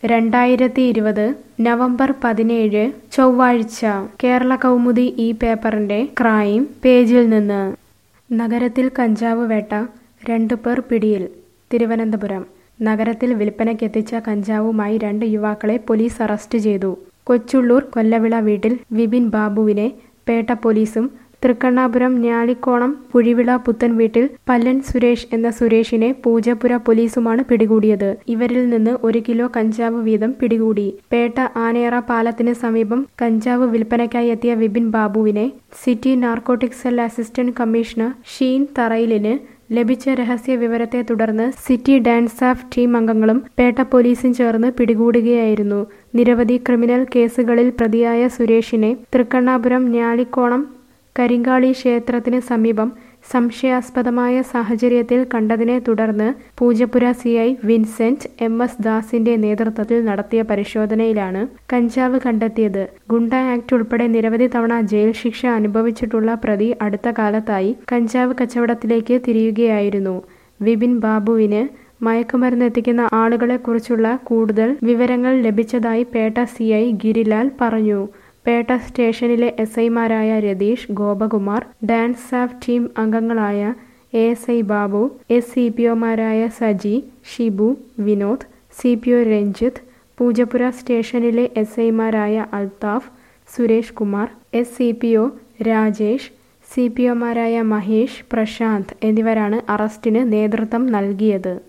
രണ്ടായിരത്തി ഇരുപത് നവംബർ പതിനേഴ് ചൊവ്വാഴ്ച കേരള കൗമുദി ഈ പേപ്പറിന്റെ ക്രൈം പേജിൽ നിന്ന് നഗരത്തിൽ കഞ്ചാവ് വേട്ട രണ്ടു പേർ പിടിയിൽ തിരുവനന്തപുരം നഗരത്തിൽ വിൽപ്പനയ്ക്കെത്തിച്ച കഞ്ചാവുമായി രണ്ട് യുവാക്കളെ പോലീസ് അറസ്റ്റ് ചെയ്തു കൊച്ചുള്ളൂർ കൊല്ലവിള വീട്ടിൽ വിപിൻ ബാബുവിനെ പേട്ട പോലീസും തൃക്കണ്ണാപുരം ഞാലിക്കോണം പുഴിവിള പുത്തൻ വീട്ടിൽ പല്ലൻ സുരേഷ് എന്ന സുരേഷിനെ പൂജപ്പുര പോലീസുമാണ് പിടികൂടിയത് ഇവരിൽ നിന്ന് ഒരു കിലോ കഞ്ചാവ് വീതം പിടികൂടി പേട്ട ആനയറ പാലത്തിന് സമീപം കഞ്ചാവ് വിൽപ്പനയ്ക്കായി എത്തിയ വിപിൻ ബാബുവിനെ city narcotic cell assistant commissioner Sheen തറയിലിന് ലഭിച്ച രഹസ്യ വിവരത്തെ തുടർന്ന് സിറ്റി ഡാൻസ് ഓഫ് ടീം അംഗങ്ങളും പേട്ട പോലീസും ചേർന്ന് പിടികൂടുകയായിരുന്നു നിരവധി ക്രിമിനൽ കേസുകളിൽ പ്രതിയായ സുരേഷിനെ തൃക്കണ്ണാപുരം ഞാലിക്കോണം കരിങ്കാളി ക്ഷേത്രത്തിന് സമീപം സംശയാസ്പദമായ സാഹചര്യത്തിൽ കണ്ടതിനെ തുടർന്ന് Poojappura C I Vincent M S ദാസിന്റെ നേതൃത്വത്തിൽ നടത്തിയ പരിശോധനയിലാണ് കഞ്ചാവ് കണ്ടെത്തിയത് ഗുണ്ട ആക്ട് ഉൾപ്പെടെ നിരവധി തവണ ജയിൽ ശിക്ഷ അനുഭവിച്ചിട്ടുള്ള പ്രതി അടുത്ത കാലത്തായി കഞ്ചാവ് കച്ചവടത്തിലേക്ക് തിരിയുകയായിരുന്നു വിപിൻ ബാബുവിന് മയക്കുമരുന്ന് എത്തിക്കുന്ന ആളുകളെക്കുറിച്ചുള്ള കൂടുതൽ വിവരങ്ങൾ ലഭിച്ചതായി പേട്ട സി ഐ ഗിരിലാൽ പറഞ്ഞു പേട്ട സ്റ്റേഷനിലെ എസ് ഐമാരായ Ratheesh Gopakumar DANSAF team അംഗങ്ങളായ A S I Babu S C P ഒമാരായ Saji Shibu Vinod C P O Ranjith Poojappura സ്റ്റേഷനിലെ എസ് ഐമാരായ Althaf Suresh Kumar S C P O Rajesh C P ഒമാരായ മഹേഷ് പ്രശാന്ത് എന്നിവരാണ് അറസ്റ്റിന് നേതൃത്വം നൽകിയത്